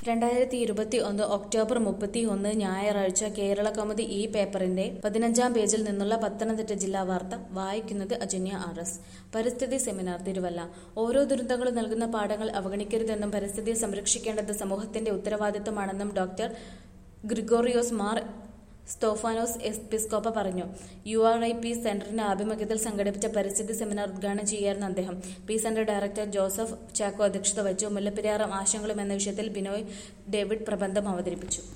രണ്ടായിരത്തി ഇരുപത്തി ഒന്ന് ഒക്ടോബർ മുപ്പത്തി ഒന്ന് ഞായറാഴ്ച കേരള കൗമുദി ഈ പേപ്പറിന്റെ പതിനഞ്ചാം പേജിൽ നിന്നുള്ള പത്തനംതിട്ട ജില്ലാ വാർത്ത വായിക്കുന്നത് അജന്യ ആർ എസ് പരിസ്ഥിതി സെമിനാർ തിരുവല്ല ഓരോ ദുരന്തങ്ങളും നൽകുന്ന പാഠങ്ങൾ അവഗണിക്കരുതെന്നും പരിസ്ഥിതിയെ സംരക്ഷിക്കേണ്ടത് സമൂഹത്തിന്റെ ഉത്തരവാദിത്തമാണെന്നും ഡോക്ടർ ഗ്രിഗോറിയോസ് മാർ സ്തോഫാനോസ് എസ്പിസ്കോപ്പ പറഞ്ഞു യു ആർ ഐ പി സെന്ററിന്റെ ആഭിമുഖ്യത്തിൽ സംഘടിപ്പിച്ച പരിസ്ഥിതി സെമിനാർ ഉദ്ഘാടനം ചെയ്യായിരുന്നു അദ്ദേഹം P centre director Joseph Chacko അധ്യക്ഷത വഹിച്ചു മുല്ലപ്പെരിയാറും ആശങ്കകളും എന്ന വിഷയത്തിൽ ബിനോയ് ഡേവിഡ് പ്രബന്ധം അവതരിപ്പിച്ചു